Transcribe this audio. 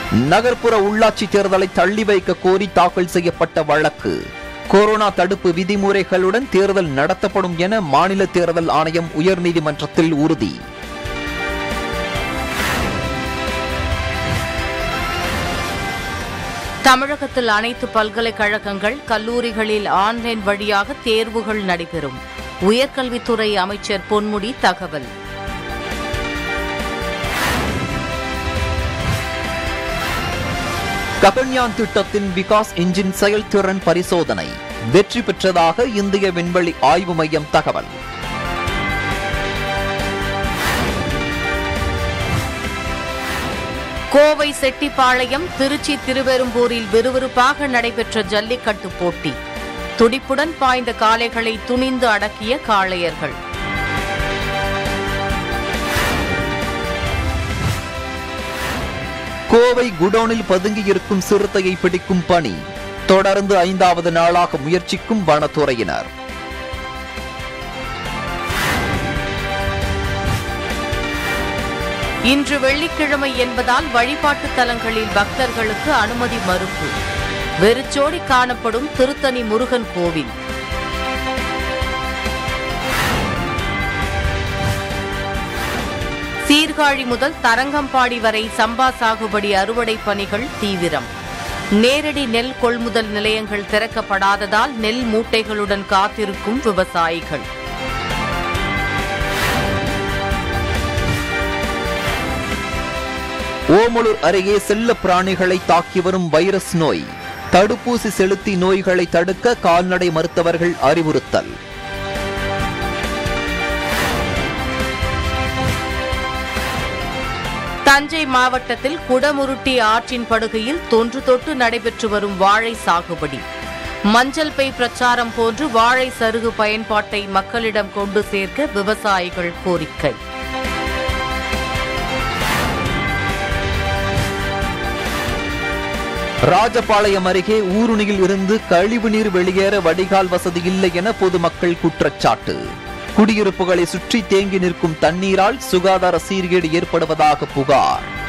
நகர்ப்புற உள்ளாட்சி தேர்தலை தள்ளி வைக்க கோரி தாக்கல் செய்யப்பட்ட வழக்கு கொரோனா தடுப்பு விதிமுறைகளுடன் தேர்தல் நடத்தப்படும் என மாநில தேர்தல் ஆணையம் உயர்நீதிமன்றத்தில் உறுதி தமிழகத்தில் அனைத்து பல்கலைக்கழகங்கள் கல்லூரிகளில் ஆன்லைன் வழியாக தேர்வுகள் நடைபெறும் உயர்கல்வித்துறை அமைச்சர் பொன்முடி தகவல் ககன்யான் திட்டத்தின் விகாஸ் இன்ஜின் செயல்திறன் பரிசோதனை வெற்றி பெற்றதாக இந்திய விண்வெளி ஆய்வு மையம் தகவல் கோவை செட்டிப்பாளையம் திருச்சி திருவெரும்பூரில் விறுவிறுப்பாக நடைபெற்ற ஜல்லிக்கட்டு போட்டி துடிப்புடன் பாய்ந்த காளைகளை துணிந்து அடக்கிய காளையர்கள் கோவை குடோனில் பதுங்கியிருக்கும் சிறுத்தையை பிடிக்கும் பணி தொடர்ந்து ஐந்தாவது நாளாக முயற்சிக்கும் வனத்துறையினர் இன்று வெள்ளிக்கிழமை என்பதால் வழிபாட்டுத் தலங்களில் பக்தர்களுக்கு அனுமதி மறுப்பு வெறிச்சோடி காணப்படும் திருத்தணி முருகன் கோவில் சீர்காழி முதல் தரங்கம்பாடி வரை சம்பா சாகுபடி அறுவடை பணிகள் தீவிரம் நேரடி நெல் கொள்முதல் நிலையங்கள் திறக்கப்படாததால் நெல் மூட்டைகளுடன் காத்திருக்கும் விவசாயிகள் ஓமலூர் அருகே செல்ல பிராணிகளை தாக்கி வரும் வைரஸ் நோய் தடுப்பூசி செலுத்தி நோய்களை தடுக்க கால்நடை மருத்துவர்கள் அறிவுறுத்தல் தஞ்சை மாவட்டத்தில் குடமுருட்டி ஆற்றின் படுகையில் தொன்று தொட்டு நடைபெற்று வரும் வாழை சாகுபடி மஞ்சள் பை பிரச்சாரம் போன்று வாழை சருகு பயன்பாட்டை மக்களிடம் கொண்டு சேர்க்க விவசாயிகள் கோரிக்கை ராஜபாளையம் அருகே ஊருணியில் இருந்து கழிவுநீர் வெளியேற வடிகால் வசதி இல்லை என பொதுமக்கள் குற்றச்சாட்டு குடியிருப்புகளை சுற்றி தேங்கி நிற்கும் தண்ணீரால் சுகாதார சீர்கேடு ஏற்படுவதாக புகார்